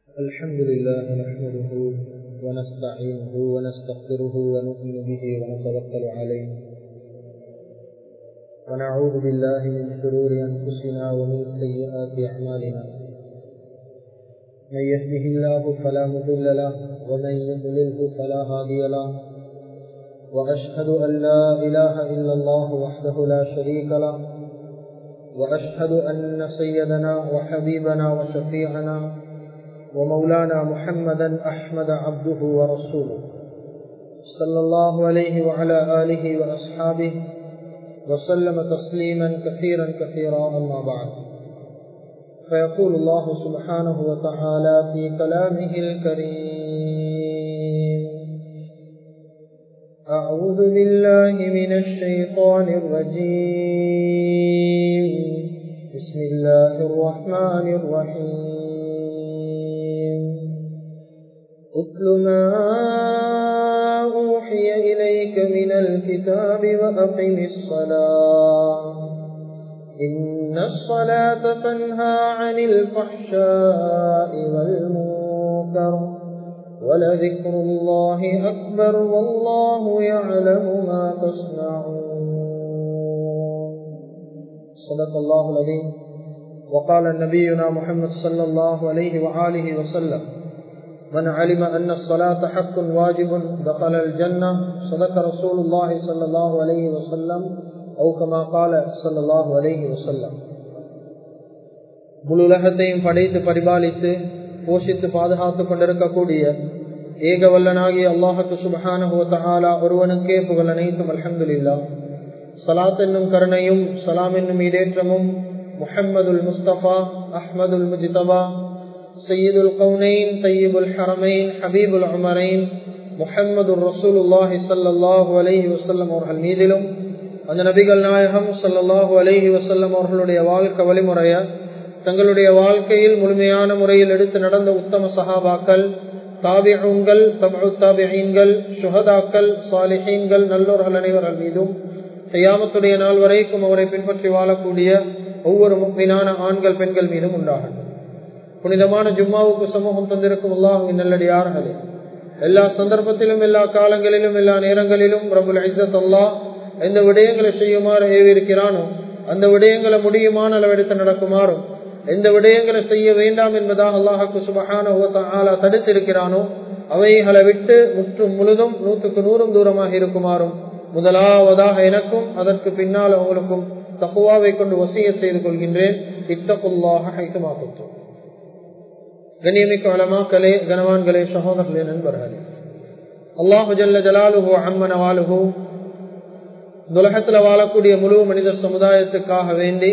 الحمد لله نحمده ونستعينه ونستغفره ونؤمن به ونتوكل عليه ونعوذ بالله من شرور أنفسنا ومن سيئات أعمالنا من يهده الله فلا مضل له ومن يضلله فلا هادي له وأشهد أن لا إله إلا الله وحده لا شريك له وأشهد أن سيدنا وحبيبنا وشفيعنا ومولانا محمدا أحمد عبده ورسوله صلى الله عليه وعلى آله وأصحابه وسلم تسليما كثيرا كثيرا أما بعد فيقول الله سبحانه وتعالى في كلامه الكريم أعوذ بالله من الشيطان الرجيم بسم الله الرحمن الرحيم اتل ما أوحي إليك من الكتاب وأقم الصلاة إن الصلاة تنهى عن الفحشاء والمنكر ولذكر الله أكبر والله يعلم ما تصنعون صدق الله العظيم وقال نبينا محمد صلى الله عليه وآله وسلم من علم أن الصلاة حق واجب دخل الجنة صدق رسول الله صلى الله عليه وسلم أو كما قال صلى الله عليه وسلم முழு உலகத்தையும் படைத்து பரிபாலித்து போஷித்து பாதுகாத்துக் கொண்டிருக்கக்கூடிய ஏக வல்லனாகிய அல்லாஹத்து சுபஹானா ஒருவனுக்கே புகழ் அனைத்தும் அலமதுல்லா சலாத் என்னும் கருணையும் சலாம் என்னும் இடேற்றமும் முஹம்மதுல் முஸ்தபா அஹ்மதுல் முஜிதபா சையீதுல் கவுனைன் சையீபுல் ஹரமைன் ஹபீபுல் உமரைன் முஹம்மது ரசூலுல்லாஹி சல்லாஹூ அலஹி வசல்லம் அவர்கள் மீதிலும் அந்த நபிகள் நாயகம் சல்லாஹூ அலஹி வசல்லம் அவர்களுடைய வாழ்க்கை வழிமுறைய தங்களுடைய வாழ்க்கையில் முழுமையான முறையில் எடுத்து நடந்த உத்தம சஹாபாக்கள் தாபிகள் தபு தாபிகள் சுஹதாக்கள் சாலிஹீன்கள் நல்லோர்கள் அனைவர்கள் மீதும் செய்யாமத்துடைய நாள் வரைக்கும் அவரை பின்பற்றி வாழக்கூடிய ஒவ்வொரு மீனான ஆண்கள் பெண்கள் மீதும் உண்டாகும் புனிதமான ஜும்மாவுக்கு சமூகம் தந்திருக்கும் அல்லாஹுவின் நல்லடியார்களே எல்லா சந்தர்ப்பத்திலும் எல்லா காலங்களிலும் எல்லா நேரங்களிலும் பிரபுல் ஐசத் அல்லா எந்த விடயங்களை செய்யுமாறு ஏவிருக்கிறானோ அந்த விடயங்களை முடியுமான அளவெடுத்து நடக்குமாறும் எந்த விடயங்களை செய்ய வேண்டாம் என்பதாக அல்லாஹாக்கு சுபஹான ஆலா தடுத்திருக்கிறானோ அவைகளை விட்டு முற்றும் முழுதும் நூற்றுக்கு நூறும் தூரமாக இருக்குமாறும் முதலாவதாக எனக்கும் அதற்கு பின்னால் அவங்களுக்கும் தகுவாவை கொண்டு வசிய செய்து கொள்கின்றேன் இத்தகுல்லாக ஹைசமாக்குத்தோம் கண்ணியமிக்க வளமாக்களே கனவான்களே சகோதரர்களே நண்பர்களே அல்லாஹு ஜல்ல ஜலாலுஹோ அம்மன வாலுஹோ உலகத்தில் வாழக்கூடிய முழு மனித சமுதாயத்துக்காக வேண்டி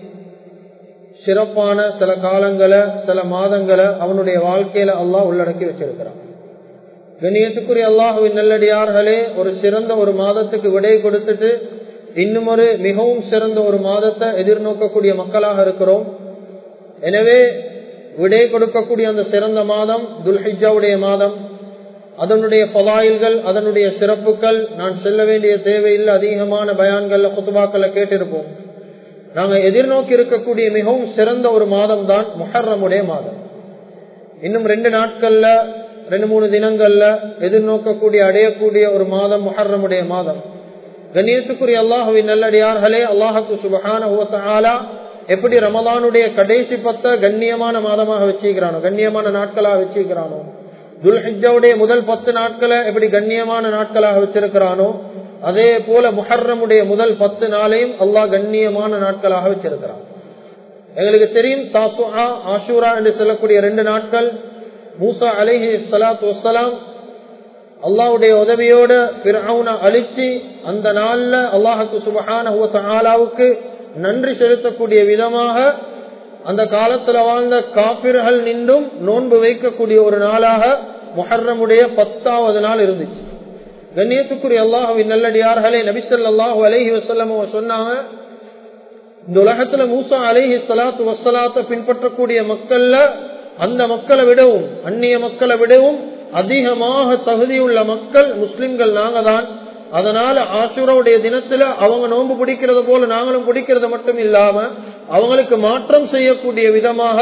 சிறப்பான சில காலங்களை சில மாதங்களை அவனுடைய வாழ்க்கையில அல்லாஹ் உள்ளடக்கி வச்சிருக்கிறான் கண்ணியத்துக்குரிய அல்லாஹுவின் நல்லடியார்களே ஒரு சிறந்த ஒரு மாதத்துக்கு விடை கொடுத்துட்டு இன்னும் ஒரு மிகவும் சிறந்த ஒரு மாதத்தை எதிர்நோக்கக்கூடிய மக்களாக இருக்கிறோம் எனவே விடை கொடுக்கக்கூடிய அந்த சிறந்த மாதம் துல்ஹிஜாவுடைய மாதம் அதனுடைய பலாயில்கள் அதனுடைய சிறப்புகள் நான் செல்ல வேண்டிய தேவையில்லை அதிகமான பயான்கள்ல குத்துபாக்களை கேட்டிருப்போம் நாங்கள் எதிர்நோக்கி இருக்கக்கூடிய மிகவும் சிறந்த ஒரு மாதம் தான் முஹர்ரமுடைய மாதம் இன்னும் ரெண்டு நாட்கள்ல ரெண்டு மூணு தினங்கள்ல எதிர்நோக்கக்கூடிய அடையக்கூடிய ஒரு மாதம் முஹர்ரமுடைய மாதம் கணேசுக்குரிய அல்லாஹுவின் நல்லடியார்களே அல்லாஹுக்கு சுபகான எப்படி ரமலானுடைய கடைசி பத்த கண்ணியமான மாதமாக வச்சுக்கிறானோ கண்ணியமான நாட்களாக வச்சுக்கிறானோ துல்ஹிஜாவுடைய முதல் பத்து நாட்களை எப்படி கண்ணியமான நாட்களாக வச்சிருக்கிறானோ அதே போல முஹர்ரமுடைய முதல் பத்து நாளையும் அல்லாஹ் கண்ணியமான நாட்களாக வச்சிருக்கிறான் எங்களுக்கு தெரியும் தாசுஹா ஆஷூரா என்று சொல்லக்கூடிய ரெண்டு நாட்கள் மூசா அலிஹி சலாத் வசலாம் அல்லாவுடைய உதவியோட பிறவுன அழிச்சு அந்த நாள்ல அல்லாஹுக்கு சுபஹான ஆலாவுக்கு நன்றி செலுத்தக்கூடிய விதமாக அந்த காலத்துல வாழ்ந்த காபிர்கள் நின்றும் நோன்பு வைக்கக்கூடிய ஒரு நாளாக முஹர்ரமுடைய பத்தாவது நாள் இருந்துச்சு கண்ணியத்துக்குரிய அல்லாஹுவின் நல்லடியார்களே நபிசல் அல்லாஹு அலஹி வசல்லம் சொன்னாங்க இந்த உலகத்துல மூசா அலஹி சலாத்து வசலாத்த பின்பற்றக்கூடிய மக்கள்ல அந்த மக்களை விடவும் அந்நிய மக்களை விடவும் அதிகமாக தகுதியுள்ள மக்கள் முஸ்லிம்கள் நாங்க தான் அதனால ஆசூராவுடைய தினத்துல அவங்க நோன்பு பிடிக்கிறது போல நாங்களும் பிடிக்கிறது மட்டும் இல்லாம அவங்களுக்கு மாற்றம் செய்யக்கூடிய விதமாக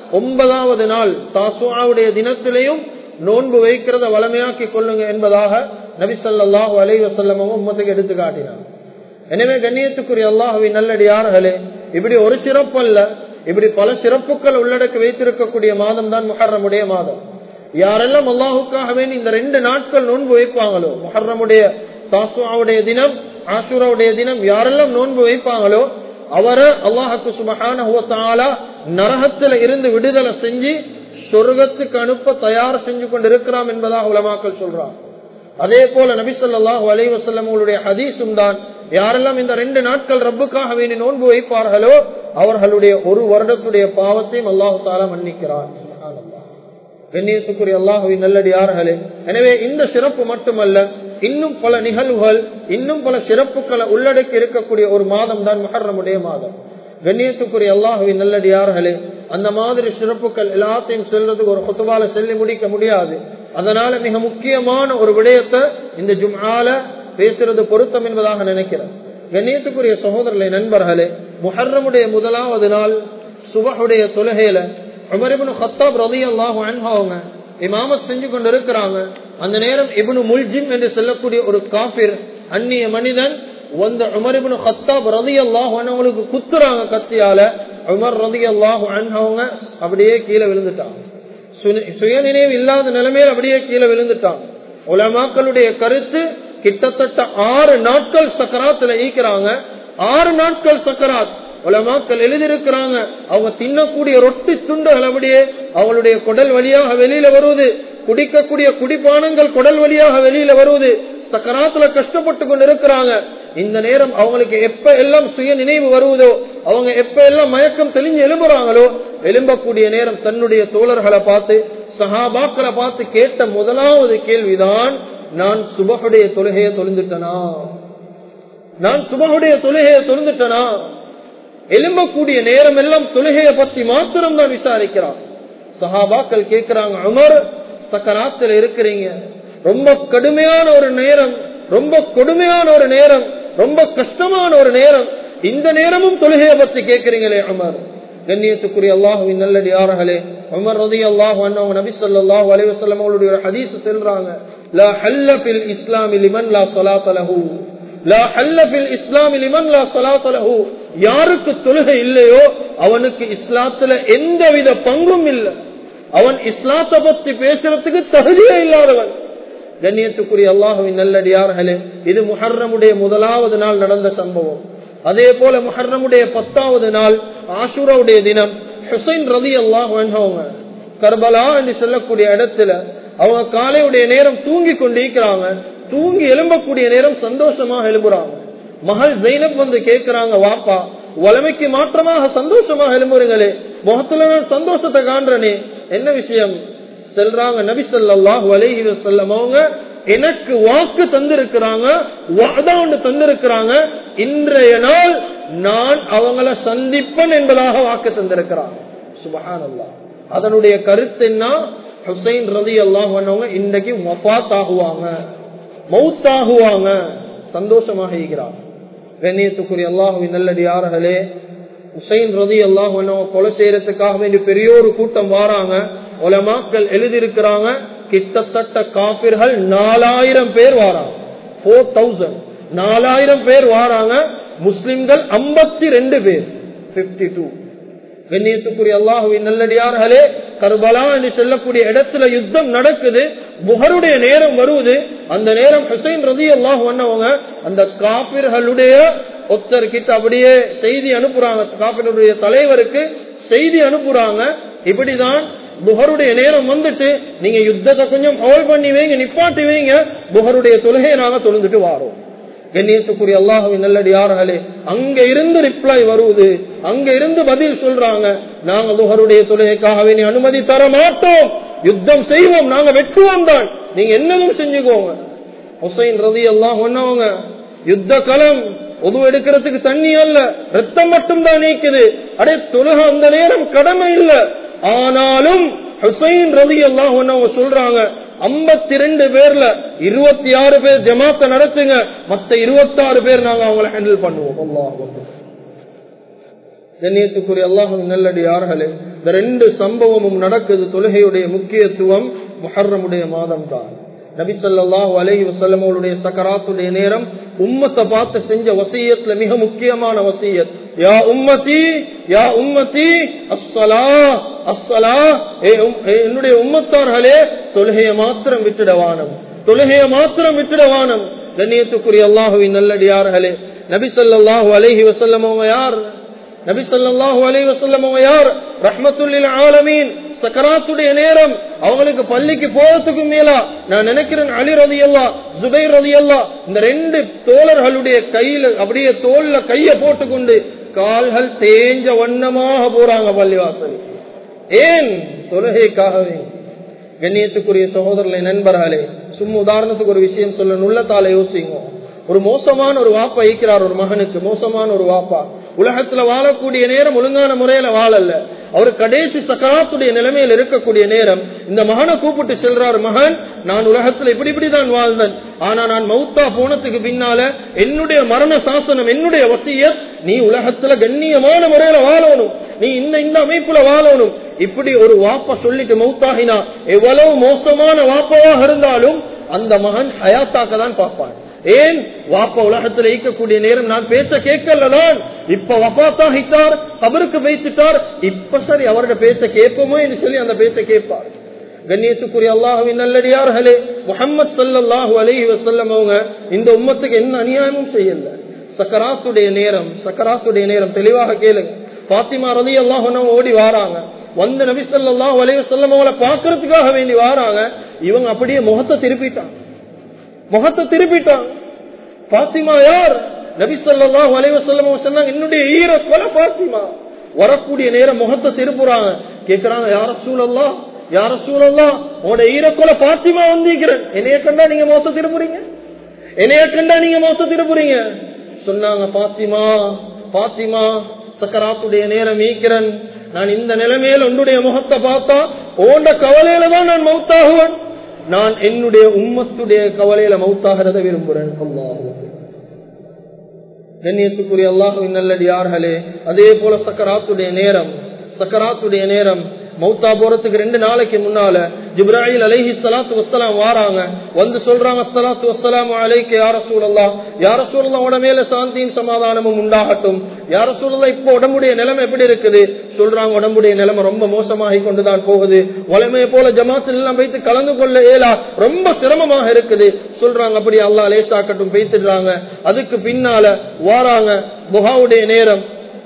ஒன்பதாவது நாள் தாசுவாவுடைய தினத்திலையும் நோன்பு வைக்கிறத வளமையாக்கி கொள்ளுங்க என்பதாக நபி ஸல்லல்லாஹு அலைஹி வஸல்லம் உம்மத்துக்கு எடுத்து காட்டினார் எனவே கண்ணியத்துக்குரிய அல்லாஹுவின் நல்லடியார்களே இப்படி ஒரு சிறப்பு அல்ல இப்படி பல சிறப்புகள் உள்ளடக்கி வைத்திருக்கக்கூடிய மாதம் தான் முஹர்ரமுடைய மாதம் யாரெல்லாம் அல்லாஹுக்காக வேண்டி இந்த ரெண்டு நாட்கள் நோன்பு வைப்பாங்களோ முஹர்ரமுடைய தாசுவாவுடைய தினம் ஆசூராவுடைய தினம் யாரெல்லாம் நோன்பு வைப்பாங்களோ அவரை அல்லாஹுக்கு சுபஹான நரகத்துல இருந்து விடுதலை செஞ்சு சொர்க்கத்துக்கு அனுப்ப தயார் செஞ்சு கொண்டு இருக்கிறாம் என்பதாக உலமாக்கள் சொல்றான் அதே போல நபி சொல்லாஹு அலை வசல்லம் ஹதீஸும் தான் யாரெல்லாம் இந்த ரெண்டு நாட்கள் ரப்புக்காக வேண்டி நோன்பு வைப்பார்களோ அவர்களுடைய ஒரு வருடத்துடைய பாவத்தையும் அல்லாஹு தாலா மன்னிக்கிறான் கண்ணியத்துக்குரிய அல்லாஹுவின் நல்லடியார்களே எனவே இந்த சிறப்பு மட்டுமல்ல இன்னும் பல நிகழ்வுகள் இன்னும் பல சிறப்புகளை உள்ளடக்கி இருக்கக்கூடிய ஒரு மாதம் தான் முஹர்ரமுடைய மாதம் கண்ணியத்துக்குரிய அல்லாஹுவின் நல்லடியார்களே அந்த மாதிரி சிறப்புகள் எல்லாத்தையும் செல்றதுக்கு ஒரு கொத்துவால செல்லி முடிக்க முடியாது அதனால மிக முக்கியமான ஒரு விடயத்தை இந்த ஜும்ஆல பேசுறது பொருத்தம் என்பதாக நினைக்கிறேன் கண்ணியத்துக்குரிய சகோதரர்களே நண்பர்களே முஹர்ரமுடைய முதலாவது நாள் சுபஹுடைய தொழுகையில உமரிபுன் ஹத்தாப் ரதி அல்லாஹு அவங்க இமாமத் செஞ்சு கொண்டு இருக்கிறாங்க அந்த நேரம் இபுனு முல்ஜிம் என்று சொல்லக்கூடிய ஒரு காபிர் அந்நிய மனிதன் வந்த உமரிபுன் ஹத்தாப் ரதி அல்லாஹு அவங்களுக்கு குத்துறாங்க கத்தியால உமர் ரதி அல்லாஹு அவங்க அப்படியே கீழே விழுந்துட்டாங்க சுயநினைவு இல்லாத நிலைமையில் அப்படியே கீழே விழுந்துட்டாங்க உலமாக்களுடைய கருத்து கிட்டத்தட்ட ஆறு நாட்கள் சக்கராத்துல ஈக்கிறாங்க ஆறு நாட்கள் சக்கராத் உலமாக்கள் எழுதியிருக்கிறாங்க அவங்க தின்னக்கூடிய ரொட்டி துண்டுகள் அப்படியே அவங்களுடைய குடல் வழியாக வெளியில வருவது குடிக்கக்கூடிய குடிப்பானங்கள் குடல் வழியாக வெளியில வருவது சக்கராத்துல கஷ்டப்பட்டு கொண்டு இருக்கிறாங்க இந்த நேரம் அவங்களுக்கு எப்ப எல்லாம் சுய நினைவு வருவதோ அவங்க எப்ப எல்லாம் மயக்கம் தெளிஞ்சு எழும்புறாங்களோ எழும்பக்கூடிய நேரம் தன்னுடைய தோழர்களை பார்த்து சஹாபாக்களை பார்த்து கேட்ட முதலாவது கேள்விதான் நான் சுபகுடைய தொழுகையை தொழுந்துட்டனா நான் சுபகுடைய தொழுகையை தொழுந்துட்டனா எழும்பக்கூடிய நேரம் எல்லாம் தொழுகையை பத்தி மாத்திரம் தான் விசாரிக்கிறான் சஹாபாக்கள் கேட்கிறாங்க அமர் சக்கராத்தில் இருக்கிறீங்க ரொம்ப கடுமையான ஒரு நேரம் ரொம்ப கொடுமையான ஒரு நேரம் ரொம்ப கஷ்டமான ஒரு நேரம் இந்த நேரமும் தொழுகையை பத்தி கேட்கிறீங்களே அமர் கண்ணியத்துக்குரிய அல்லாஹுவின் நல்லடி யார்களே உமர் ரதி அல்லாஹு அண்ணவங்க நபி சொல்லாஹு அலைவசல்லம் அவங்களுடைய ஒரு ஹதீஸ் செல்றாங்க லா ஹல்ல பில் இஸ்லாமி லிமன் லா சொலாத் லஹு லா ஹல்ல பில் இஸ்லாமி லிமன் லா சொலாத் லஹு யாருக்கு தொழுகை இல்லையோ அவனுக்கு இஸ்லாத்துல எந்தவித பங்கும் இல்லை அவன் இஸ்லாத்தை பத்தி பேசுறதுக்கு தகுதியே இல்லாதவன் கண்ணியத்துக்குரிய அல்லாஹுவின் நல்லடியார்களே இது முஹர்ரமுடைய முதலாவது நாள் நடந்த சம்பவம் அதே போல முஹர்ரமுடைய பத்தாவது நாள் ஆஷுராவுடைய தினம் ஹுசைன் ரதி அல்லாஹ் அவங்க கர்பலா என்று சொல்லக்கூடிய இடத்துல அவங்க காலையுடைய நேரம் தூங்கி கொண்டிருக்கிறாங்க தூங்கி எழும்பக்கூடிய நேரம் சந்தோஷமாக எழும்புறாங்க மகள் ஜெயினப் வந்து கேட்கிறாங்க வாப்பா வளமைக்கு மாற்றமாக சந்தோஷமாக எழும்புறீங்களே முகத்துல நான் சந்தோஷத்தை காண்றனே என்ன விஷயம் செல்றாங்க நபி சொல்லாஹ் வலைஹி வசல்லம் அவங்க எனக்கு வாக்கு தந்திருக்கிறாங்க ஒன்று தந்திருக்கிறாங்க இன்றைய நாள் நான் அவங்கள சந்திப்பன் என்பதாக வாக்கு தந்திருக்கிறாங்க சுபஹான் அல்லா அதனுடைய கருத்து என்ன ஹுசைன் ரதி அல்லாஹ் இன்றைக்கு மொபாத் ஆகுவாங்க மவுத் ஆகுவாங்க சந்தோஷமாக இருக்கிறார் கண்ணியத்துக்குரிய அல்லாஹுவின் நல்லடியார்களே ஹுசைன் ரதி அல்லாஹ் கொலை செய்யறதுக்காக வேண்டிய பெரிய ஒரு கூட்டம் வாராங்க உலமாக்கள் எழுதியிருக்கிறாங்க கிட்டத்தட்ட காபிர்கள் நாலாயிரம் பேர் வாராங்க போர் தௌசண்ட் நாலாயிரம் பேர் வாராங்க முஸ்லிம்கள் ஐம்பத்தி ரெண்டு பேர் பிப்டி டூ கண்ணியத்துக்குரிய அல்லாஹுவின் நல்லடியார்களே கர்பலா என்று சொல்லக்கூடிய இடத்துல யுத்தம் நடக்குது புகருடைய நேரம் வருவது அந்த நேரம் ஹுசைன் ரதி அல்லாஹ் பண்ணவங்க அந்த காப்பிர்களுடைய ஒத்தர் கிட்ட அப்படியே செய்தி அனுப்புறாங்க காப்பிர்களுடைய தலைவருக்கு செய்தி அனுப்புறாங்க இப்படிதான் புகருடைய நேரம் வந்துட்டு நீங்க யுத்தத்தை கொஞ்சம் ஹோல் பண்ணி வைங்க நிப்பாட்டி வைங்க புகருடைய தொழுகையை நாங்க தொழுந்துட்டு வாரோம் கண்ணியத்துக்குரிய அல்லாஹுவின் நல்லடியார்களே அங்க இருந்து ரிப்ளை வருவது அங்க இருந்து பதில் சொல்றாங்க நாங்க துஹருடைய தொழுகைக்காக வேண்டிய அனுமதி தர மாட்டோம் யுத்தம் செய்வோம் நாங்க வெட்டுவோம் தான் நீங்க என்னதும் செஞ்சுக்கோங்க ஹுசைன் ரதி எல்லாம் ஒன்னவங்க யுத்த களம் உது எடுக்கிறதுக்கு தண்ணி அல்ல ரத்தம் மட்டும் தான் நீக்குது அடே தொழுக அந்த நேரம் கடமை இல்ல ஆனாலும் ஹுசைன் ரதி எல்லாம் ஒன்னவங்க சொல்றாங்க ஐம்பத்தி ரெண்டு பேர்ல இருபத்தி ஆறு பேர் ஜமாத்த நடத்துங்க மத்த இருபத்தி ஆறு பேர் நாங்க அவங்களை ஹேண்டில் பண்ணுவோம் அல்லாஹ் கண்ணியத்துக்குரிய அல்லாஹும் நல்லடி யார்களே இந்த ரெண்டு சம்பவமும் நடக்குது தொழுகையுடைய முக்கியத்துவம் முஹர்ரமுடைய மாதம் தான் நபி ஸல்லல்லாஹு அலைஹி வஸல்லம் அவருடைய சக்கராத்துடைய நேரம் உம்மத்தை பார்த்து செஞ்ச வசியத்துல மிக முக்கியமான வசியத் யா உம்மதி யா உம்மதி அஸ்ஸலா அஸ்ஸலா ஏ உம்- ஏ என்னுடைய உம்மத்தார்களே தொழுகையை மாத்திரம் விட்டுடவானம் தொழுகையை மாத்திரம் விட்டுடவானம் கண்ணியத்துக்குரிய அல்லாஹுவின் நல்லடியார்களே நபி ஸல்லல்லாஹு அலைஹி வஸல்லம் அவங்க யார் நபி ஸல்லல்லாஹு அலைஹி வஸல்லம் அவங்க யார் ரஹ்மத்துல்லில் ஆலமீன் சக்கராத்துடைய நேரம் அவங்களுக்கு பள்ளிக்கு போறதுக்கு மேலா நான் நினைக்கிறேன் அலி ரதி அல்லா ஜுபைர் ரதி அல்லா இந்த ரெண்டு தோழர்களுடைய கையில அப்படியே தோல்ல கைய போட்டுக்கொண்டு கால்கள் தேஞ்ச வண்ணமாக போறாங்க பள்ளிவாசல் ஏன் தொழுகைக்காகவே கண்ணியத்துக்குரிய சகோதரர்களை நண்பர்களே சும்மா உதாரணத்துக்கு ஒரு விஷயம் சொல்ல உள்ளத்தால யோசிங்க ஒரு மோசமான ஒரு வாப்பா ஈக்கிறார் ஒரு மகனுக்கு மோசமான ஒரு வாப்பா உலகத்துல வாழக்கூடிய நேரம் ஒழுங்கான முறையில வாழல அவர் கடைசி சக்கராத்துடைய நிலைமையில் இருக்கக்கூடிய நேரம் இந்த மகனை கூப்பிட்டு செல்றார் மகன் நான் உலகத்துல இப்படி இப்படிதான் வாழ்ந்தேன் ஆனா நான் மௌத்தா போனதுக்கு பின்னால என்னுடைய மரண சாசனம் என்னுடைய வசியத் நீ உலகத்துல கண்ணியமான முறையில வாழணும் நீ இந்த இந்த அமைப்புல வாழணும் இப்படி ஒரு வாப்பா சொல்லிட்டு மௌத்தாகினா எவ்வளவு மோசமான வாப்பாவாக இருந்தாலும் அந்த மகன் ஹயாத்தாக்க தான் பார்ப்பான் ஏன் வாப்பா உலகத்தில் ஈக்கக்கூடிய நேரம் நான் பேச கேட்கலதான் இப்ப வபாத்தாகிட்டார் கபருக்கு வைத்துட்டார் இப்ப சரி அவரோட பேச கேட்போமோ என்று சொல்லி அந்த பேச கேட்பார் கண்ணியத்துக்குரிய அல்லாஹுவின் நல்லடியார்களே முகமது சல்லல்லாஹு அலைஹி வஸல்லம் அவங்க இந்த உம்மத்துக்கு என்ன அநியாயமும் செய்யல சக்கராத்துடைய நேரம் சக்கராத்துடைய நேரம் தெளிவாக கேளுங்க பாத்திமா ரதி அல்லாஹ் ஓடி வாராங்க வந்து நபி ஸல்லல்லாஹு அலைஹி வஸல்லம் அவங்கள பாக்குறதுக்காக வேண்டி வாராங்க இவங்க அப்படியே முகத்தை திருப்பிட்டாங்க முகத்தை திருப்பிட்டாங்க பாத்திமா யார் நபி ஸல்லல்லாஹு அலைஹி வஸல்லம் அவங்க சொன்னாங்க என்னுடைய ஈர கொலை பாத்திமா வரக்கூடிய நேரம் முகத்தை திருப்புறாங்க கேக்குறாங்க யார சூழல்லா யார சூழல்லா உங்களோட ஈரக்கொலை பாத்திமா வந்திருக்கிறேன் என்னைய கண்டா நீங்க மோச திருப்புறீங்க என்னைய கண்டா நீங்க மோச திருப்புறீங்க சொன்னாங்க பாத்திமா பாத்திமா சக்கராத்துடைய நேரம் ஈக்கிறன் நான் இந்த நிலைமையில உன்னுடைய முகத்தை பார்த்தா ஓண்ட கவலையில தான் நான் மௌத்தாகுவேன் நான் என்னுடைய உம்மத்துடைய கவலையில மௌத்தாகிறத விரும்புறேன் அல்லாஹ் கண்ணியத்துக்குரிய அல்லாஹுவின் நல்லடியார்களே அதே போல சக்கராத்துடைய நேரம் சக்கராத்துடைய நேரம் மௌத்தா போறதுக்கு ரெண்டு நாளைக்கு முன்னால ஜிப்ராஹில் அலைஹி ஸலாத்து வஸ்ஸலாம் வாராங்க வந்து சொல்றாங்க ஸலாத்து வஸ்ஸலாமு அலைக்கு யா ரசூலல்லாஹ் யா ரசூலல்லாஹ் உட மேல சாந்தியும் சமாதானமும் உண்டாகட்டும் யா ரசூலல்லாஹ் இப்போ உடம்புடைய நிலைமை எப்படி இருக்குது சொல்றாங்க உடம்புடைய நிலைமை ரொம்ப மோசமாகி கொண்டுதான் போகுது வளமையை போல ஜமாத்தில் எல்லாம் வைத்து கலந்து கொள்ள இயலா ரொம்ப சிரமமாக இருக்குது சொல்றாங்க அப்படி அல்லாஹ் லேசாக்கட்டும் பேசிடுறாங்க அதுக்கு பின்னால வாராங்க புகாவுடைய நேரம்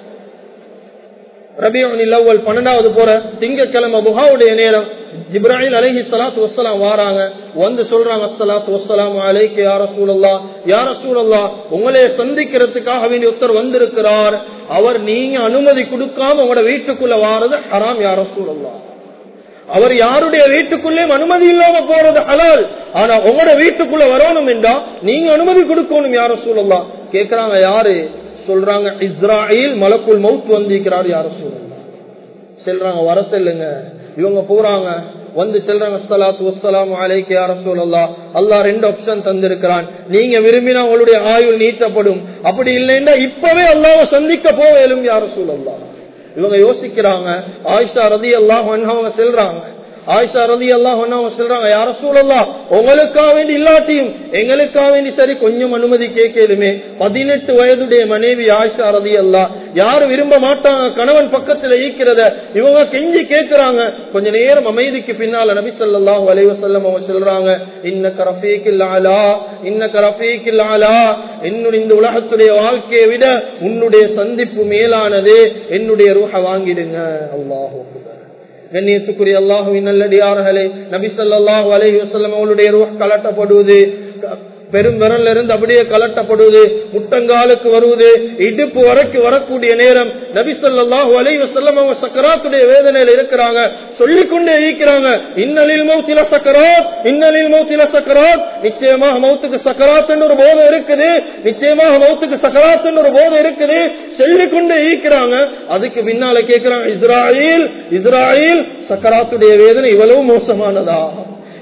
ரபியுல் அவ்வல் பன்னெண்டாவது போற திங்கக்கிழமை புகாவுடைய நேரம் ஜிப்ராஹில் அலைஹி ஸலாத்து வஸ்ஸலாம் வாராங்க வந்து சொல்றாங்க அஸ்ஸலாத்து வஸ்ஸலாமு அலைக்கு யா ரசூலல்லாஹ் யா ரசூலல்லாஹ் உங்களை சந்திக்கிறதுக்காக வேண்டி ஒருத்தர் வந்திருக்கிறார் அவர் நீங்க அனுமதி கொடுக்காம உங்களோட வீட்டுக்குள்ள வாரது ஹராம் யா ரசூலல்லாஹ் அவர் யாருடைய வீட்டுக்குள்ளே அனுமதி இல்லாம போறது ஹலால் ஆனா உங்களோட வீட்டுக்குள்ள வரணும் என்றா நீங்க அனுமதி கொடுக்கணும் யார சூழலாம் கேக்குறாங்க யாரு சொல்றாங்க இஸ்ராயில் மலக்குள் மவுத் வந்திருக்கிறார் யார சூழலாம் செல்றாங்க வர செல்லுங்க இவங்க போறாங்க வந்து செல்றாங்க அஸ்ஸலாத்து வஸ்ஸலாமு அலைக்கு யா ரசூலல்லாஹ் அல்லாஹ் ரெண்டு ஆப்ஷன் தந்திருக்கிறான் நீங்க விரும்பினா உங்களுடைய ஆயுள் நீட்டப்படும் அப்படி இல்லைன்னா இப்பவே அல்லாஹ்வை சந்திக்க போவேலும் யா ரசூலல்லாஹ் இவங்க யோசிக்கிறாங்க ஆயிஷா ரதி அல்லாஹ் அவங்க செல்றாங்க ஆயிஷா ரதி அல்லாஹ் அவங்க சொல்றாங்க யார சூழல்லாம் உங்களுக்காக வேண்டி இல்லாட்டியும் எங்களுக்காக வேண்டி சரி கொஞ்சம் அனுமதி கேட்கலுமே பதினெட்டு வயதுடைய மனைவி ஆயிஷா ரதி அல்லா யாரும் விரும்ப மாட்டாங்க கணவன் பக்கத்துல ஈக்கிறத இவங்க கெஞ்சி கேட்கிறாங்க கொஞ்ச நேரம் அமைதிக்கு பின்னால நபி ஸல்லல்லாஹு அலைஹி வஸல்லம் அவங்க சொல்றாங்க இன்னக ரஃபீக்கில் ஆலா இன்னக ரஃபீக்கில் ஆலா என்னுடைய இந்த உலகத்துடைய வாழ்க்கையை விட உன்னுடைய சந்திப்பு மேலானது என்னுடைய ரூஹ வாங்கிடுங்க அல்லாஹ் கண்ணியத்துக்குரிய அல்லாஹுவின் நல்லடியார்களே நபி ஸல்லல்லாஹு அலைஹி வஸல்லம் அவருடைய ரூஹ் கலட்டப்படுவது பெரும் விரல்ல இருந்து அப்படியே கலட்டப்படுவது முட்டங்காலுக்கு வருவது இடுப்பு வரைக்கும் வரக்கூடிய நேரம் நபி ஸல்லல்லாஹு அலைஹி வஸல்லம் அவங்க சக்கராத்துடைய வேதனையில இருக்கிறாங்க சொல்லிக்கொண்டே இருக்கிறாங்க இன்னலில் மௌத்தில சக்கராத் இன்னலில் மௌத்தில சக்கராத் நிச்சயமாக மௌத்துக்கு சக்கராத் ஒரு போதை இருக்குது நிச்சயமாக மௌத்துக்கு சக்கராத் ஒரு போதை இருக்குது சொல்லிக்கொண்டே இருக்கிறாங்க அதுக்கு பின்னால கேட்கிறாங்க இஸ்ராயில் இஸ்ராயில் சக்கராத்துடைய வேதனை இவ்வளவு மோசமானதா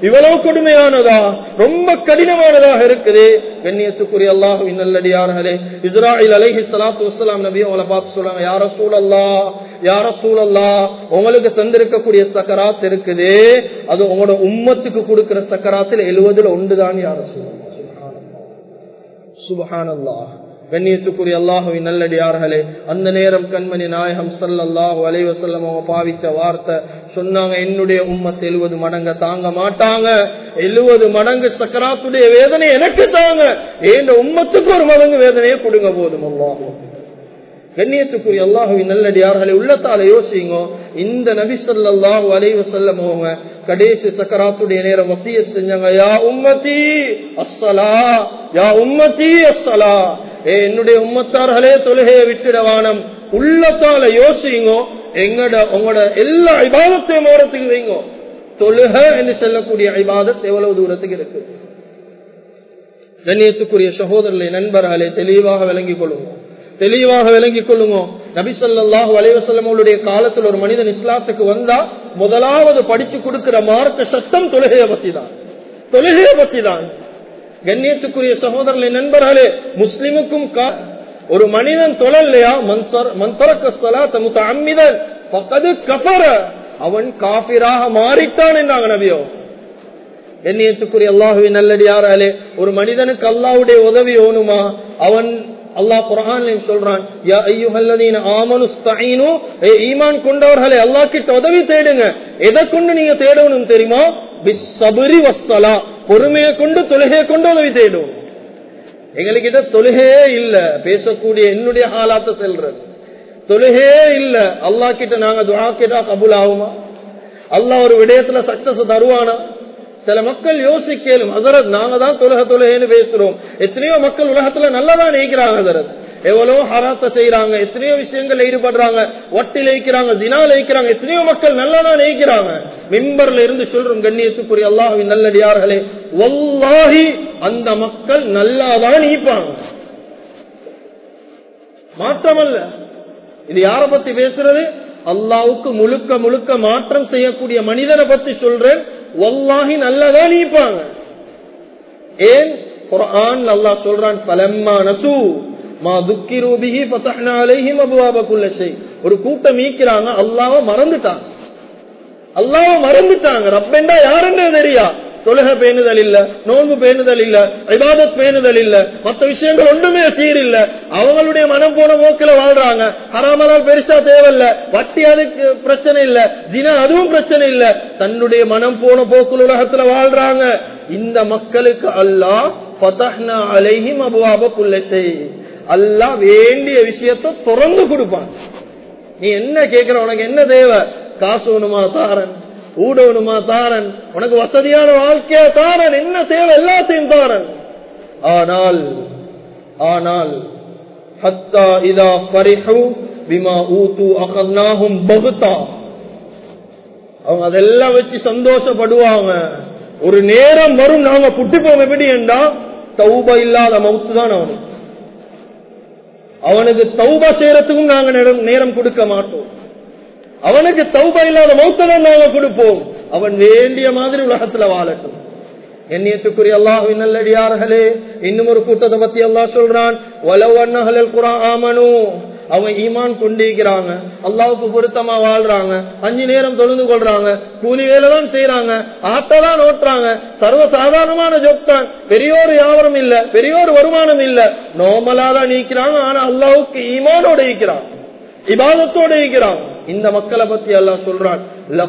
இவ்வளவு கொடுமையானதா ரொம்ப கடினமானதாக இருக்குது கண்ணியத்துக்குரிய அல்லாஹுவின் நல்லடியார்களே இஸ்ராயில் அலைஹி ஸலாத்து வஸ்ஸலாம் நபி அவங்கள பார்த்து சொல்றாங்க யார சூழல்லா யார சூழல்லா உங்களுக்கு தந்திருக்கக்கூடிய சக்கராத் இருக்குது அது உங்களோட உம்மத்துக்கு கொடுக்கிற சக்கராத்தில் எழுவதுல ஒன்றுதான் யார சூழல்லா சுபஹானல்லா கண்ணியத்துக்குரிய அல்லாஹுவின் நல்லடியார்களே அந்த நேரம் கண்மணி நாயகம் சல்லல்லாஹு அலைவசல்லம் அவங்க பாவிச்ச வார்த்தை சொன்னாங்க என்னுடைய உம்மத்து எழுபது மடங்க தாங்க மாட்டாங்க எழுபது மடங்கு சக்கராத்துடைய வேதனை எனக்கு தாங்க ஏன் உம்மத்துக்கு ஒரு மடங்கு வேதனையை கொடுங்க போதும் அல்லாஹும் கண்ணியத்துக்குரிய அல்லாஹுவின் நல்லடியார்களை உள்ளத்தால யோசிங்க இந்த நபி சொல்லாஹு அலைவ செல்லம் அவங்க கடைசி சக்கராத்துடைய நேரம் வசிய செஞ்சாங்க யா உம்மதி அஸ்ஸலா யா உம்மதி அஸ்ஸலா ஏ என்னுடைய உம்மத்தார்களே தொழுகையை விட்டுடவானம் உள்ளத்தால யோசிங்க எங்கட உங்களோட எல்லா இபாதத்தையும் ஓரத்துக்கு வைங்க தொழுக என்று சொல்லக்கூடிய இபாதத் எவ்வளவு தூரத்துக்கு இருக்கு கண்ணியத்துக்குரிய சகோதரர்களை நண்பர்களே தெளிவாக விளங்கிக் கொள்ளுங்க தெளிவாக விளங்கிக் கொள்ளுங்க நபிசல்லாஹு அலைவசல்லமுடைய காலத்தில் ஒரு மனிதன் இஸ்லாத்துக்கு வந்தா முதலாவது படிச்சு கொடுக்கிற மார்க்க சட்டம் தொழுகையை பத்தி தான் தொழுகையை பத்தி தான் கண்ணியத்துக்குரிய சகோதரர்களை நண்பர்களே முஸ்லிமுக்கும் ஒரு மனிதன் தொழலையா மந்தரக்க அம்மிதன் பக்கது கபர அவன் காபிராக மாறித்தான் என்றாங்க நபியோ கண்ணியத்துக்குரிய அல்லாஹுவின் நல்லடியாராலே ஒரு மனிதனுக்கு அல்லாவுடைய உதவி ஓணுமா அவன் அல்லாஹ் குரான் சொல்றான் யா ஐயுஹல்லதீன ஆமனு ஸ்தஈனு ஏ ஈமான் கொண்டவர்களே அல்லாஹ் கிட்ட உதவி தேடுங்க எதை கொண்டு நீங்க தேடணும் தெரியுமா பிஸ்ஸப்ரி வஸ்ஸலா பொறுமையை கொண்டு தொழுகையை கொண்டு உதவி தேடும் எங்களுக்கு கிட்ட தொழுகையே இல்ல பேசக்கூடிய என்னுடைய ஹாலாத்த செல்றது தொழுகையே இல்ல அல்லாஹ் கிட்ட நாங்க துஆ கேட்டா கபூல் ஆகுமா அல்லாஹ் ஒரு விடயத்துல சக்சஸ் தருவானா சில மக்கள் யோசிக்கலும் அதரத் நாங்க தான் தொழுக தொழுகைன்னு பேசுறோம் எத்தனையோ மக்கள் உலகத்துல நல்லதான் நீக்கிறாங்க அதரத் எவ்வளவு ஹராத்த செய்யறாங்க எத்தனையோ விஷயங்கள் ஈடுபடுறாங்க ஒட்டில் வைக்கிறாங்க தினால் வைக்கிறாங்க எத்தனையோ மக்கள் நல்லதான் நீக்கிறாங்க மிம்பர்ல இருந்து சொல்றோம் கண்ணியத்துக்குரிய அல்லாஹின் நல்லடியார்களே ஒல்லாஹி அந்த மக்கள் நல்லாதான் நீப்பாங்க மாற்றமல்ல இது யார பத்தி பேசுறது அல்லாவுக்கு முழுக்க முழுக்க மாற்றம் செய்யக்கூடிய மனிதனை பத்தி சொல்றேன் ஒல்லாஹி நல்லதா நீப்பாங்க ஏன் குரான் அல்லா சொல்றான் பலம்மா நசு மா துக்கி ரூபிகி பத்தஹ்னா அலைஹிம் அபுவாப குல்லஷை ஒரு கூட்டம் மீக்கிறாங்க அல்லாவ மறந்துட்டாங்க அல்லாவ மறந்துட்டாங்க ரப்பெண்டா யாருன்னு தெரியா தொழுக பேணுதல் இல்ல நோன்பு பேணுதல் இல்ல இபாதத் பேணுதல் இல்ல மற்ற விஷயங்கள் ஒன்றுமே சீரில்ல அவங்களுடைய மனம் போன போக்கில வாழ்றாங்க ஹராமலால் பெருசா தேவையில்ல வட்டி அதுக்கு பிரச்சனை இல்ல தின அதுவும் பிரச்சனை இல்ல தன்னுடைய மனம் போன போக்குல உலகத்துல வாழ்றாங்க இந்த மக்களுக்கு அல்லாஹ் பதஹ்னா அலைஹிம் அபுவாப குல்லசை அல்லாஹ் வேண்டிய விஷயத்த திறந்து கொடுப்பான் நீ என்ன கேட்கிற உனக்கு என்ன தேவை காசு வேணுமா தாரன் ஊடவனுமா தாரன் உனக்கு வசதியான வாழ்க்கையா தாரன் என்ன தேவை எல்லாத்தையும் தாரன் ஆனால் ஆனால் ஹத்தா இதா பரிஹு பிமா ஊத்து அகர்னாகும் பகுத்தா அவங்க அதெல்லாம் வச்சு சந்தோஷப்படுவாங்க ஒரு நேரம் வரும் நாங்க புட்டிப்போம் எப்படி என்றா தௌபா இல்லாத மவுத்து தான் அவனுக்கு அவனுக்கு தௌபா செய்யறதுக்கும் நாங்க நேரம் நேரம் கொடுக்க மாட்டோம் அவனுக்கு தௌபா இல்லாத மௌத்ததான் நாங்க கொடுப்போம் அவன் வேண்டிய மாதிரி உலகத்துல வாழட்டும் எண்ணியத்துக்குரிய அல்லாஹுவின் நல்லடியார்களே இன்னும் ஒரு கூட்டத்தை பத்தி அல்லாஹ் சொல்றான் வலவன்னஹலல் குரான் ஆமனு அவங்க ஈமான் கொண்டிருக்கிறாங்க அல்லாவுக்கு பொருத்தமா வாழ்றாங்க அஞ்சு நேரம் தொழுந்து கொள்றாங்க கூலி வேலை தான் செய்யறாங்க ஆட்டதான் ஓட்டுறாங்க சர்வ சாதாரணமான ஜொப் தான் பெரியோர் வியாபாரம் இல்ல பெரியோர் வருமானம் இல்ல நோமலா தான் நீக்கிறாங்க ஆனா அல்லாவுக்கு ஈமானோட இருக்கிறான் இபாதத்தோட இருக்கிறான் இந்த மக்களை பத்தி எல்லாம் சொல்றான்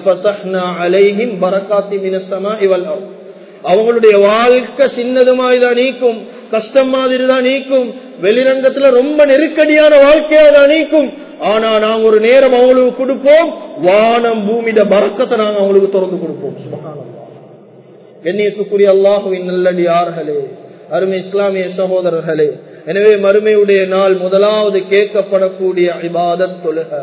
அவங்களுடைய வாழ்க்கை சின்னதுமாய்தான் நீக்கும் கஷ்டம் மாதிரி தான் நீக்கும் வெளிரங்கத்துல ரொம்ப நெருக்கடியான வாழ்க்கையா தான் நீக்கும் ஆனா நாங்க ஒரு நேரம் அவங்களுக்கு கொடுப்போம் வானம் பூமியிட பறக்கத்தை நாங்க அவங்களுக்கு திறந்து கொடுப்போம் கண்ணியத்துக்குரிய அல்லாஹுவின் நல்லடி யார்களே அருமை இஸ்லாமிய சகோதரர்களே எனவே மறுமையுடைய நாள் முதலாவது கேட்கப்படக்கூடிய இபாதத் தொழுக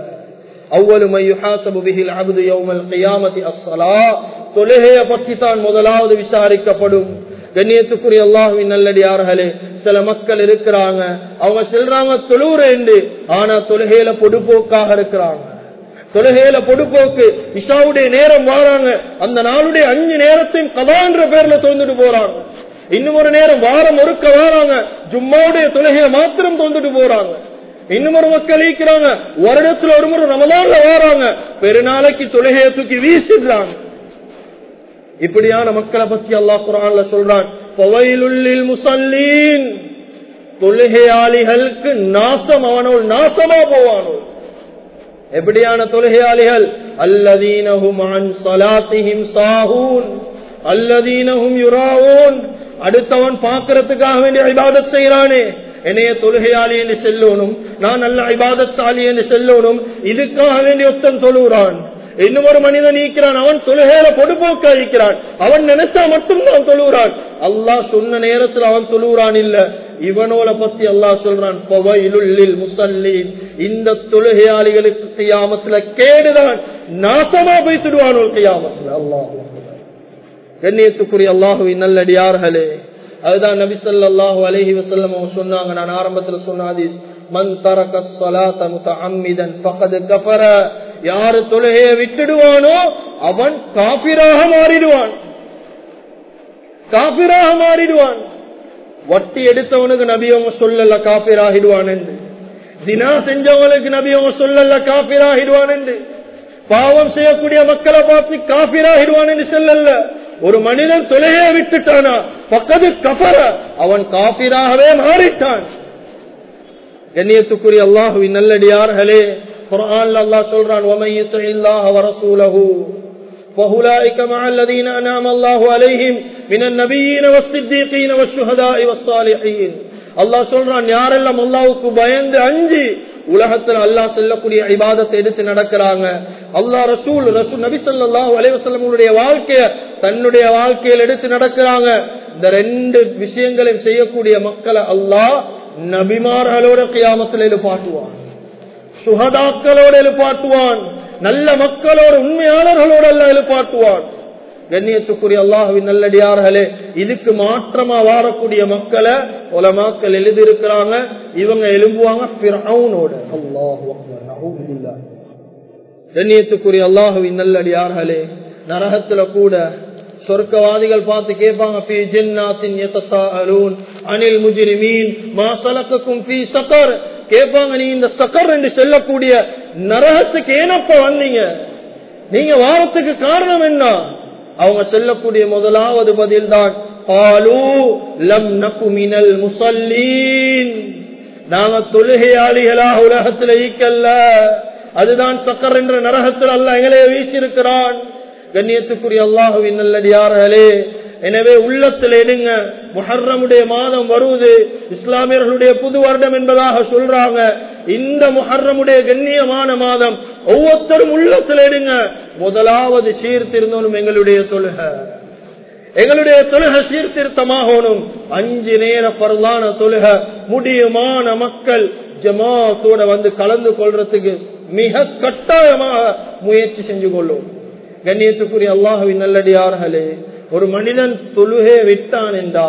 தொழுகையை பற்றி தான் முதலாவது விசாரிக்கப்படும் கண்ணியத்துக்குரிய அல்லாஹுவின் நல்லடியார்களே சில மக்கள் இருக்கிறாங்க அவங்க செல்றாங்க தொழுறேண்டு ஆனா தொழுகையில பொடுபோக்காக இருக்கிறாங்க தொழுகையில பொடுப்போக்கு இஷாவுடைய நேரம் வாராங்க அந்த நாளுடைய அஞ்சு நேரத்தையும் கதான்ற பேர்ல தொந்துட்டு போறாங்க இன்னும் ஒரு நேரம் வாரம் ஒருக்க வாராங்க ஜும்மாவுடைய தொழுகையை மாத்திரம் தொந்துட்டு போறாங்க இன்னும் ஒரு மக்கள் ஈக்கிறாங்க வருடத்துல ஒரு முறை ரமதான்ல வாராங்க பெருநாளைக்கு தொழுகையை தூக்கி வீசிடுறாங்க இப்படியான மக்களை பத்தி அல்லாஹ் குரான்ல சொல்றான் பவையிலுள்ளில் முசல்லீன் தொழுகையாளிகளுக்கு நாசம் அவனோல் நாசமா போவானோ எப்படியான தொழுகையாளிகள் அல்லதீனஹும் அன் சலாத்திஹிம் சாஹூன் அல்லதீனஹும் யுராவோன் அடுத்தவன் பார்க்கறதுக்காக வேண்டிய இபாதத் செய்யறானே என்னைய தொழுகையாளி என்று செல்லணும் நான் நல்ல இபாதத்தாளி என்று செல்லணும் இதுக்காக வேண்டி ஒத்தன் தொழுகிறான் இன்னும் ஒரு மனிதன் நீக்கிறான் அவன் தொழுகையில பொடுபோக்க இருக்கிறான் அவன் நினைச்சா மட்டும் தான் தொழுகிறான் அல்லாஹ் சொன்ன நேரத்தில் அவன் தொழுகிறான் இல்ல இவனோல பத்தி அல்லாஹ் சொல்றான் பவையிலுள்ளில் முசல்லீன் இந்த தொழுகையாளிகளுக்கு கையாமத்துல கேடுதான் நாசமா போய்த்துடுவானோ கையாமத்துல அல்லாஹ் கண்ணியத்துக்குரிய அல்லாஹுவின் நல்லடியார்களே அதுதான் நபி ஸல்லல்லாஹு அலைஹி வஸல்லம் அவங்க சொன்னாங்க நான் ஆரம்பத்துல சொன்னாதி மன் தரக ஸலாத முத்தஅம்மிதன் ஃபகத் கஃபர யார் தொழுகையை விட்டுடுவானோ அவன் காபிராக மாறிடுவான் காபிராக மாறிடுவான் வட்டி எடுத்தவனுக்கு நபி அவங்க சொல்லல காபிராகிடுவான் என்று தினா செஞ்சவனுக்கு நபி அவங்க சொல்லல காபிராகிடுவான் என்று பாவம் செய்யக்கூடிய மக்களை பார்த்து காபிராகிடுவான் என்று சொல்லல ஒரு மனிதன் தொலையே விட்டுட்டானா பக்கத்து கபர அவன் காபிராகவே மாறிட்டான் கண்ணியத்துக்குரிய அல்லாஹுவின் நல்லடியார்களே குர்ஆன்ல அல்லாஹ் சொல்றான் ومن يطع الله ورسوله فاولئك مع الذين انعم الله عليهم من النبيين والصديقين والشهداء والصالحين அல்லாஹ் சொல்றான் யாரெல்லாம் அல்லாவுக்கு பயந்து அஞ்சு உலகத்துல அல்லாஹ் செல்லக்கூடிய இபாதத்தை எடுத்து நடக்கிறாங்க அல்லாஹ் ரசூல் ரசூல் நபி ஸல்லல்லாஹு அலைஹி வஸல்லமுடைய வாழ்க்கைய தன்னுடைய வாழ்க்கையில் எடுத்து நடக்கிறாங்க இந்த ரெண்டு விஷயங்களையும் செய்யக்கூடிய மக்களை அல்லாஹ் நபிமார்களோட கியாமத்தில் எழுப்பாட்டுவான் சுகதாக்களோடு எழுப்பாட்டுவான் நல்ல மக்களோட உண்மையாளர்களோடு எல்லாம் எழுப்பாட்டுவான் கண்ணியத்துக்குரிய அல்லாஹுவின் நல்லடியார்களே இதுக்கு மாற்றமா வாரக்கூடிய மக்களை உலமாக்கள் எழுதியிருக்கிறாங்க இவங்க எழும்புவாங்க பிறவுனோட அல்லாஹு கண்ணியத்துக்குரிய அல்லாஹுவின் நல்லடியார்களே நரகத்துல கூட சொர்க்கவாதிகள் பார்த்து கேட்பாங்க ஃபீ ஜன்னாத்தின் யதசாஅலூன் அனில் முஜ்ரிமீன் மா சலக்கக்கும் ஃபீ சகர் கேட்பாங்க நீ இந்த சக்கர் என்று சொல்லக்கூடிய நரகத்துக்கு ஏனப்ப வந்தீங்க நீங்க வாரத்துக்கு காரணம் என்ன அவங்க சொல்லக்கூடிய முதலாவது பதில் தான் லம் நகுமினல் முசல்லீன் நாங்க தொழுகையாளிகளாக உலகத்தில் ஈக்கல்ல அதுதான் சக்கர் என்ற நரகத்தில் அல்ல எங்களே வீசியிருக்கிறான் கண்ணியத்துக்குரிய அல்லாஹுவின் நல்லடியார்களே எனவே உள்ளத்தில் எடுங்க முஹர்ரமுடைய மாதம் வருவது இஸ்லாமியர்களுடைய புது வருடம் என்பதாக சொல்றாங்க இந்த முஹர்ரமுடைய கண்ணியமான மாதம் ஒவ்வொருத்தரும் உள்ளத்தில் எடுங்க முதலாவது சீர்திருந்தோனும் எங்களுடைய தொழுக எங்களுடைய தொழுக சீர்திருத்தமாகணும் அஞ்சு நேர பரலான தொழுக முடியுமான மக்கள் ஜமாத்தோட வந்து கலந்து கொள்றதுக்கு மிக கட்டாயமாக முயற்சி செஞ்சு கொள்ளும் கண்ணியத்துக்குரிய அல்லாஹுவின் நல்லடியார்களே ஒரு மனிதன் தொழுகே விட்டான் என்றா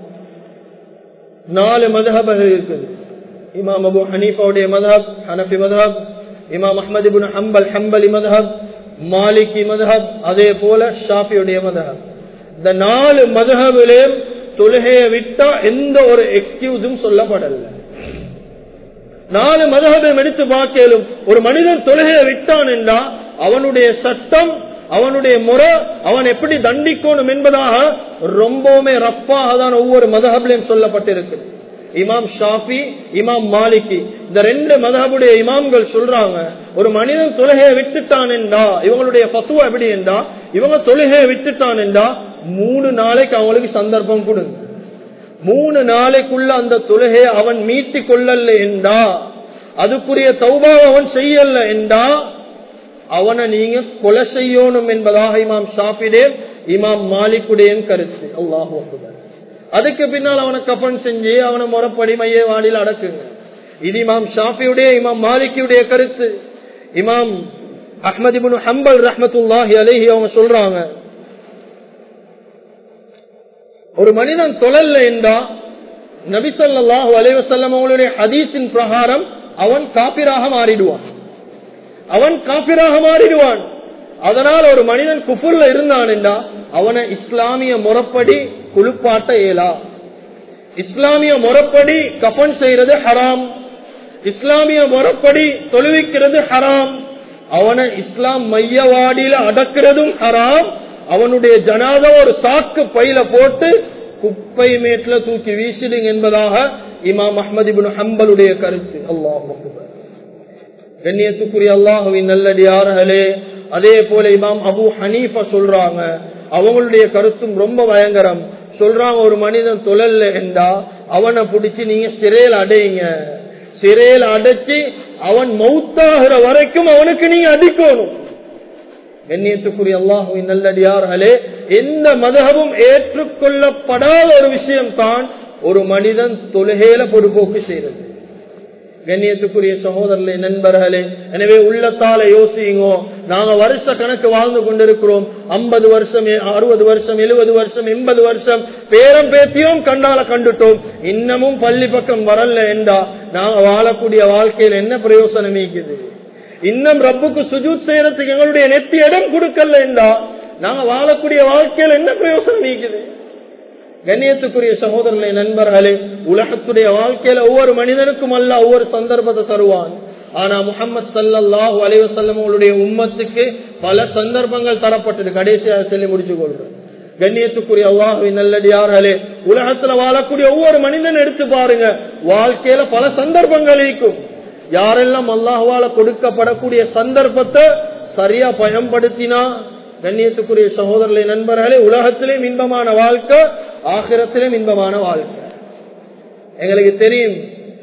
நாலு மதகபர்கள் இருக்குது இமாம் அபு ஹனீஃபாவுடைய மதஹப் ஹனஃபி மதஹப் இமாம் அஹமது இபுன் ஹம்பல் ஹம்பலி மதஹப் மாலிகி மதஹப் அதே போல ஷாஃபியுடைய மதஹப் இந்த நாலு மதஹபிலே தொழுகையை விட்டா எந்த ஒரு எக்ஸ்கியூஸும் சொல்லப்படல நாலு மதகபம் எடுத்து பார்க்கலும் ஒரு மனிதன் தொழுகையை விட்டான் என்றா அவனுடைய சட்டம் அவனுடைய முறை அவன் எப்படி தண்டிக்கணும் என்பதாக ரொம்பவுமே ரப்பாக தான் ஒவ்வொரு மதகபிலையும் சொல்லப்பட்டிருக்கு இமாம் ஷாஃபி இமாம் மாலிகி இந்த ரெண்டு மதகபுடைய இமாம்கள் சொல்றாங்க ஒரு மனிதன் தொழுகையை விட்டுட்டான் என்றா இவங்களுடைய பத்துவா எப்படி என்றா இவங்க தொழுகையை விட்டுட்டான் என்றா மூணு நாளைக்கு அவங்களுக்கு சந்தர்ப்பம் கொடுங்க மூணு நாளைக்குள்ள அந்த தொழுகையை அவன் மீட்டி கொள்ளல என்றா அதுக்குரிய தௌபா அவன் செய்யல என்றா அவனை நீங்க கொலை செய்யணும் என்பதாக இமாம் ஷாஃபிடே இமாம் மாலிக்குடைய கருத்து அல்லாஹு அதுக்கு பின்னால் அவனை கப்பன் செஞ்சு அவனை முறப்படி மைய வாடியில் அடக்குங்க இது இமாம் ஷாஃபியுடைய இமாம் மாலிக்குடைய கருத்து இமாம் அஹ்மதிபுன் ஹம்பல் ரஹமத்துல்லாஹி அலேஹி அவங்க சொல்றாங்க ஒரு மனிதன் தொழல்ல என்றா நபிசல்லாஹு அலைவசல்லம் அவங்களுடைய ஹதீஸின் பிரகாரம் அவன் காப்பிராக மாறிடுவான் அவன் காபிராக மாறிடுவான் அதனால் ஒரு மனிதன் குஃபுர்ல இருந்தான் என்றா அவனை இஸ்லாமிய முறப்படி குளிப்பாட்ட இயலா இஸ்லாமிய முறப்படி கஃன் செய்யறது ஹராம் இஸ்லாமிய முறப்படி தொழுவிக்கிறது ஹராம் அவனை இஸ்லாம் மையவாடியில அடக்கிறதும் ஹராம் அவனுடைய ஜனாத ஒரு சாக்கு பையில போட்டு குப்பை மேட்ல தூக்கி வீசிடுங்க என்பதாக இமாம் அஹமது இபின் ஹம்பலுடைய கருத்து அல்லாஹ் கண்ணியத்துக்குரிய அல்லாஹுவின் நல்லடியார்களே அதே போல இமாம் அபு ஹனீஃபா சொல்றாங்க அவங்களுடைய கருத்தும் ரொம்ப பயங்கரம் சொல்றாங்க ஒரு மனிதன் தொழல்ல என்றா அவனை பிடிச்சி நீங்க சிறையில் அடையுங்க சிறையில் அடைச்சு அவன் மௌத்தாகிற வரைக்கும் அவனுக்கு நீங்க அடிக்கணும் கண்ணியத்துக்குரிய அல்லாஹுவின் நல்லடியார்களே எந்த மதகமும் ஏற்றுக்கொள்ளப்படாத ஒரு விஷயம் தான் ஒரு மனிதன் தொழுகையில பொறுப்போக்கு செய்யறது கண்ணியத்துக்குரிய சகோதரர்களே நண்பர்களே எனவே உள்ளத்தால யோசிங்கோ நாங்க வருஷ கணக்கு வாழ்ந்து கொண்டிருக்கிறோம் ஐம்பது வருஷம் அறுபது வருஷம் எழுபது வருஷம் எண்பது வருஷம் பேரம் பேத்தியும் கண்டால கண்டுட்டோம் இன்னமும் பள்ளி பக்கம் வரல என்றா நாங்க வாழக்கூடிய வாழ்க்கையில் என்ன பிரயோசனம் இருக்குது இன்னும் ரப்புக்கு சுஜூத் செய்யறதுக்கு எங்களுடைய நெத்தி இடம் கொடுக்கல என்றா நாங்க வாழக்கூடிய வாழ்க்கையில் என்ன பிரயோசனம் இருக்குது கண்ணியத்துக்குரிய சகோதரர்களே நண்பர்களே உலகத்துடைய வாழ்க்கையில ஒவ்வொரு மனிதனுக்கும் அல்ல ஒவ்வொரு சந்தர்ப்பத்தை தருவான் ஆனா முகமது சல்லாஹூ அலைவசல்லம் அவங்களுடைய உம்மத்துக்கு பல சந்தர்ப்பங்கள் தரப்பட்டது கடைசியாக சொல்லி முடிச்சு கொள்றேன் கண்ணியத்துக்குரிய அல்லாஹுவின் நல்லடியார்களே உலகத்துல வாழக்கூடிய ஒவ்வொரு மனிதன் எடுத்து பாருங்க வாழ்க்கையில பல சந்தர்ப்பங்கள் இருக்கும் யாரெல்லாம் அல்லாஹுவால கொடுக்கப்படக்கூடிய சந்தர்ப்பத்தை சரியா பயன்படுத்தினா கண்ணியத்துக்குரிய சகோதரர்களை நண்பர்களே உலகத்திலேயும் இன்பமான வாழ்க்கை ஆகிரத்திலும் இன்பமான வாழ்க்கை எங்களுக்கு தெரியும்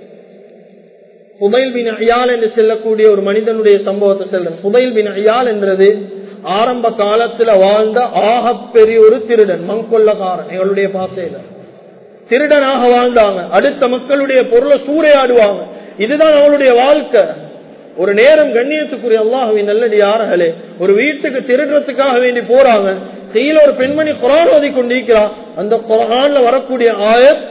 புதைல் பின் ஐயால் என்று செல்லக்கூடிய ஒரு மனிதனுடைய சம்பவத்தை செல்றேன் புதைல் பின் ஐயால் என்றது ஆரம்ப காலத்துல வாழ்ந்த ஆகப்பெரிய ஒரு திருடன் மங்கொல்லக்காரன் எங்களுடைய பாசையில திருடனாக வாழ்ந்தாங்க அடுத்த மக்களுடைய பொருளை சூறையாடுவாங்க இதுதான் அவளுடைய வாழ்க்கை ஒரு நேரம் கண்ணியத்துக்குரிய அல்லாஹுவின் நல்லடி யார்களே ஒரு வீட்டுக்கு திருடுறதுக்காக வேண்டி போறாங்க கையில ஒரு பெண்மணி குரான் ஓதி கொண்டிருக்கிறார் அந்த குரான்ல வரக்கூடிய ஆயத்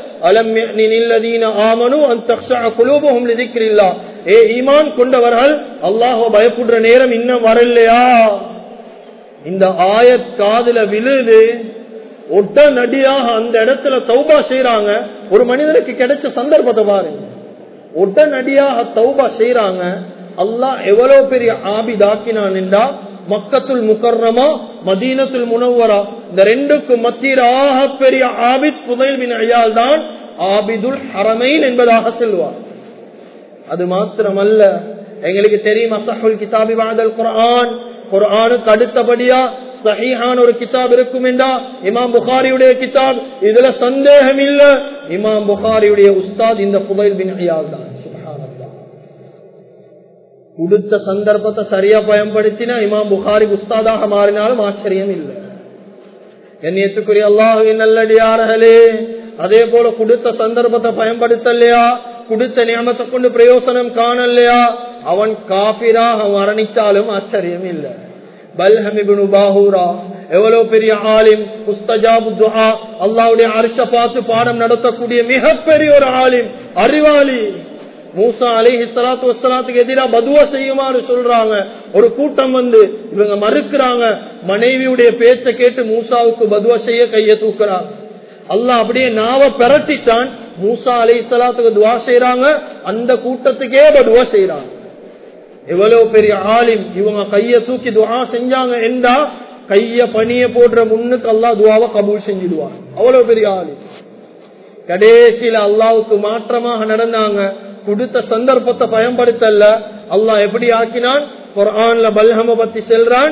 ஏ ஈமான் கொண்டவர்கள் அல்லாஹோ பயப்படுற நேரம் இன்னும் வரலையா இந்த ஆயத் காதுல விழுது ஒட்ட நடியாக அந்த இடத்துல தௌபா செய்யறாங்க ஒரு மனிதனுக்கு கிடைச்ச சந்தர்ப்பத்தை பாருங்க உடனடியாக தௌபா செய்யறாங்க அல்லாஹ் எவ்வளவு பெரிய ஆபிதாக்கினான் என்றா மக்கத்துல் முக்கர்ணமா மதீனத்துல் முனவரா இந்த ரெண்டுக்கும் மத்தியில் ஆக பெரிய ஆபித் புதைல் பின் ஐயால் தான் ஆபிதுல் ஹரமைன் என்பதாக செல்வார் அது மாத்திரமல்ல எங்களுக்கு தெரியும் அசஹுல் கிதாபி வாதல் குரான் குரானுக்கு அடுத்தபடியா சஹீஹான ஒரு கிதாப் இருக்கும் என்றா இமாம் புகாரியுடைய கிதாப் இதுல சந்தேகம் இல்ல இமாம் புகாரியுடைய உஸ்தாத் இந்த புதைல் பின் ஐயால் தான் கொடுத்த சந்தர்ப்பத்தை சரியா பயன்படுத்தினா இமாம் புகாரி உஸ்தாதாக மாறினாலும் ஆச்சரியம் இல்லை கண்ணியத்துக்குரிய அல்லாஹுவின் நல்லடியார்களே அதே போல கொடுத்த சந்தர்ப்பத்தை பயன்படுத்தலையா கொடுத்த நியமத்தை கொண்டு பிரயோசனம் காணலையா அவன் காபிராக மரணித்தாலும் ஆச்சரியம் இல்லை பல்ஹமிபுனு பாஹூரா எவ்வளவு பெரிய ஆலிம் உஸ்தஜாபு துஹா அல்லாவுடைய அரிச பார்த்து பாடம் நடத்தக்கூடிய மிகப்பெரிய ஒரு ஆலிம் அறிவாளி மூசா அலிஹி சலாத்து வசலாத்துக்கு எதிராக பதுவா செய்யுமாறு சொல்றாங்க ஒரு கூட்டம் வந்து இவங்க மறுக்கிறாங்க மனைவியுடைய பேச்ச கேட்டு மூசாவுக்கு பதுவா செய்ய கைய தூக்குறாங்க அல்லாஹ் அப்படியே நாவ பெரட்டிட்டான் மூசா அலி சலாத்துக்கு துவா செய்யறாங்க அந்த கூட்டத்துக்கே பதுவா செய்யறாங்க எவ்வளவு பெரிய ஆலிம் இவங்க கைய தூக்கி துவா செஞ்சாங்க என்றா கைய பணிய போடுற முன்னுக்கு அல்லா துவாவை கபூல் செஞ்சிடுவாங்க அவ்வளவு பெரிய ஆலிம் கடைசியில அல்லாவுக்கு மாற்றமாக நடந்தாங்க கொடுத்த சந்தர்ப்பத்தை பயன்படுத்தல அல்லாஹ் எப்படி ஆக்கினான் குரான்ல பல்ஹம பத்தி செல்றான்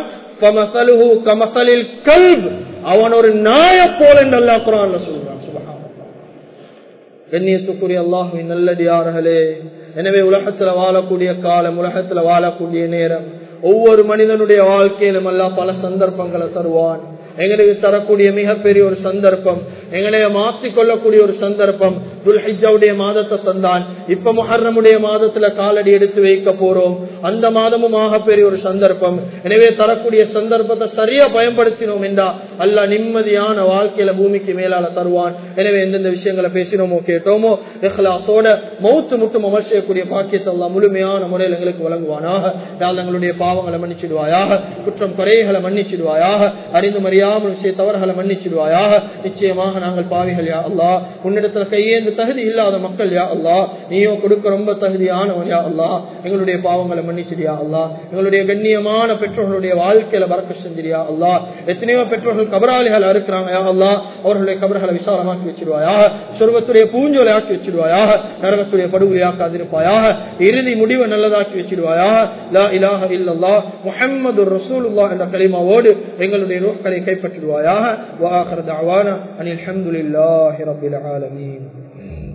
அவன் ஒரு நாய போல என்று அல்லா குரான்ல சொல்றான் கண்ணியத்துக்குரிய அல்லாஹுவின் நல்லடியார்களே எனவே உலகத்துல வாழக்கூடிய காலம் உலகத்துல வாழக்கூடிய நேரம் ஒவ்வொரு மனிதனுடைய வாழ்க்கையிலும் அல்லா பல சந்தர்ப்பங்களை தருவான் எங்களுக்கு தரக்கூடிய மிகப்பெரிய ஒரு சந்தர்ப்பம் எங்களைய மாற்றிக் கொள்ளக்கூடிய ஒரு சந்தர்ப்பம் துல்ஹிஜாவுடைய மாதத்தை தந்தான் இப்ப முஹர்ரமுடைய மாதத்துல காலடி எடுத்து வைக்க போறோம் அந்த மாதமும் ஆக பெரிய ஒரு சந்தர்ப்பம் எனவே தரக்கூடிய சந்தர்ப்பத்தை சரியா பயன்படுத்தினோம் என்றா அல்ல நிம்மதியான வாழ்க்கையில பூமிக்கு மேலால தருவான் எனவே எந்தெந்த விஷயங்களை பேசினோமோ கேட்டோமோ இஹ்லாசோட மௌத்து முட்டும் அமல் செய்யக்கூடிய பாக்கியத்தை அல்லா முழுமையான முறையில் எங்களுக்கு வழங்குவானாக யாழ் எங்களுடைய பாவங்களை மன்னிச்சிடுவாயாக குற்றம் குறைகளை மன்னிச்சிடுவாயாக அறிந்து மறியாமல் செய்ய தவறுகளை மன்னிச்சிடுவாயாக நிச்சயமாக நாங்கள் பாவிகள் யா அல்லா உன்னிடத்துல கையேந்து தகுதி இல்லாத மக்கள் யா அல்லா நீயோ கொடுக்க ரொம்ப தகுதியானவன் யா அல்லா எங்களுடைய பாவங்களை மன்னிச்சிடியா அல்லா எங்களுடைய கண்ணியமான பெற்றோர்களுடைய வாழ்க்கையில பறக்க செஞ்சிரியா அல்லா எத்தனையோ பெற்றோர்கள் கபராளிகள் இருக்கிறாங்க யா அல்லா அவர்களுடைய கபர்களை விசாலமாக்கி வச்சிருவாயாக சொர்வத்துடைய பூஞ்சோலை ஆக்கி வச்சிருவாயாக நரகத்துடைய படுகொலை ஆக்காதிருப்பாயாக இறுதி முடிவை நல்லதாக்கி வச்சிருவாயாக லா இலாஹ இல்லல்லா முஹம்மது ரசூலுல்லாஹ் என்ற கலிமாவோடு எங்களுடைய ரூஹ்களை கைப்பற்றிடுவாயாக வா ஆஹிர தஅவானா அனில் ஹம்துலில்லாஹி ரப்பில் ஆலமீன்